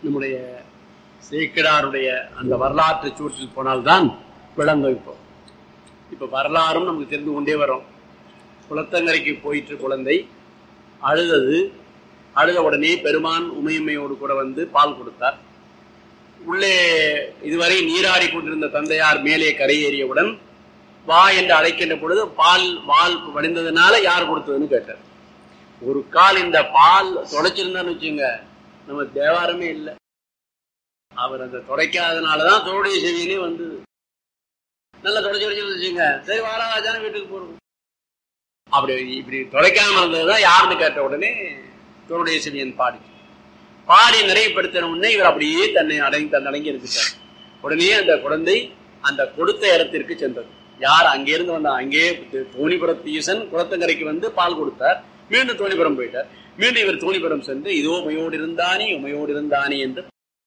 நம்முடைய சேக்கிடாருடைய அந்த வரலாற்று சூற்றில் போனால்தான் விளங்கும் இப்போ இப்ப வரலாறும் நமக்கு தெரிந்து கொண்டே வரும் குளத்தங்கரைக்கு போயிற்று குழந்தை அழுதது அழுத உடனே பெருமான் உமையம்மையோடு கூட வந்து பால் கொடுத்தார் உள்ளே இதுவரை நீராடி கொண்டிருந்த தந்தையார் மேலே கரையேறியவுடன் வா என்று அழைக்கின்ற பொழுது பால் வால் வடிந்ததுனால யார் கொடுத்ததுன்னு கேட்டார் ஒரு கால் இந்த பால் தொலைச்சிருந்தான்னு வச்சுங்க நம்ம தேவாரமே இல்லை அவர் அந்த துடைக்காதனாலதான் தோடைய செவியினே வந்தது நல்லா தொடச்சி தொடச்சி வச்சுங்க சரி வாராஜான வீட்டுக்கு போறோம் அப்படி இப்படி தொலைக்காம இருந்ததுதான் யாருன்னு கேட்ட உடனே தோடைய செவியன் பாடி பாடி நிறைவுபடுத்தின உடனே இவர் அப்படியே தன்னை அடங்கி தன் அடங்கி இருந்துட்டார் உடனே அந்த குழந்தை அந்த கொடுத்த இடத்திற்கு சென்றது யார் அங்கிருந்து வந்தா அங்கே தோணிபுரத்து ஈசன் குளத்தங்கரைக்கு வந்து பால் கொடுத்தார் மீண்டும் தோணிபுரம் போயிட்டார் மீண்டும் இவர் தோணிபுரம் சென்று இதோ உமையோடு இருந்தானே உமையோடு இருந்தானே என்று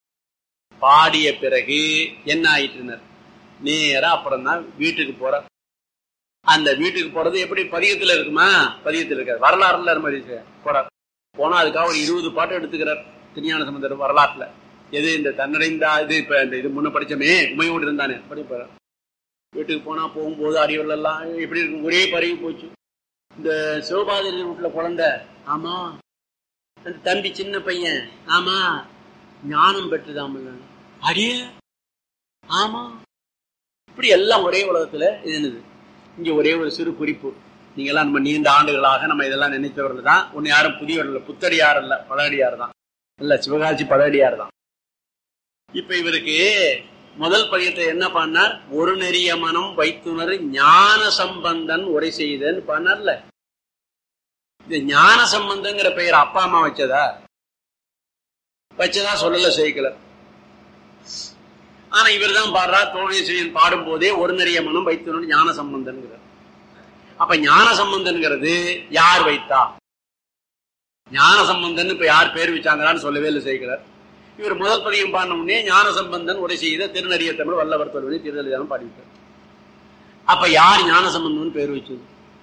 பாடிய பிறகு என்ன ஆயிட்டுனர் நேரா அப்புறம் தான் வீட்டுக்கு போற அந்த வீட்டுக்கு போறது எப்படி பதியத்துல இருக்குமா பதியத்துல இருக்காது வரலாறுல மாதிரி போறார் போனா அதுக்காக ஒரு இருபது பாட்டு எடுத்துக்கிறார் திருஞான சம்பந்தர் வரலாற்றுல எது இந்த தன்னடைந்தா இது இப்ப இந்த இது முன்ன படிச்சமே உமையோடு இருந்தானே படிப்பார் வீட்டுக்கு போனா போகும்போது அறிவுகள் எல்லாம் எப்படி இருக்கும் ஒரே பருகி போச்சு இந்த சிவபாதிரி வீட்டுல குழந்தை ஆமா அந்த தம்பி சின்ன பையன் ஆமா ஞானம் பெற்றுதாம அடியே ஆமா இப்படி எல்லாம் ஒரே உலகத்துல இது என்னது இங்க ஒரே ஒரு சிறு குறிப்பு நீங்க எல்லாம் நம்ம நீண்ட ஆண்டுகளாக நம்ம இதெல்லாம் நினைத்தவர்கள் தான் ஒன்னு யாரும் புதியவர்கள் புத்தடியார் இல்ல பழடியார் தான் இல்ல சிவகாசி பழடியார் தான் இப்ப இவருக்கு முதல் பதியத்தை என்ன பண்ணார் ஒரு நெறிய மனம் வைத்துணர் ஞான சம்பந்தன் உரை செய்தன்னு பண்ணார்ல இந்த ஞான சம்பந்தங்கிற பெயர் அப்பா அம்மா வச்சதா வச்சதா சொல்லல செய்கலர் ஆனா இவர் தான் பாடுறா தோழேஸ்வரியன் பாடும் போதே ஒரு நிறைய மனம் வைத்துணர் ஞான சம்பந்தன்கிறார் அப்ப ஞான சம்பந்தன்கிறது யார் வைத்தா ஞான சம்பந்தன் இப்ப யார் பேர் வச்சாங்களான்னு சொல்லவே இல்லை செய்கிறார் இவர் முதல் பதியம் பாடின உடனே ஞான சம்பந்தன் உரை செய்த திருநறிய தமிழ் வல்லவர் தொல்வழி திருநெறியாலும் பாடிவிட்டார் அப்ப யார் ஞான சம்பந்தன் பேர் வச்சது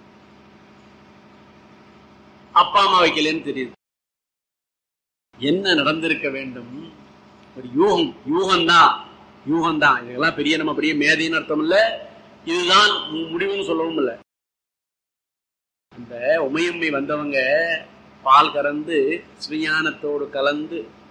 அப்பா அம்மா வைக்கலன்னு தெரியுது என்ன நடந்திருக்க வேண்டும் ஒரு யூகம் யூகம் தான் யூகம் தான் இதெல்லாம் பெரிய நம்ம பெரிய மேதைன்னு அர்த்தம் இல்ல இதுதான் முடிவுன்னு சொல்லவும் இல்லை அந்த உமையம்மை வந்தவங்க பால் கறந்து ஸ்ரீஞானத்தோடு கலந்து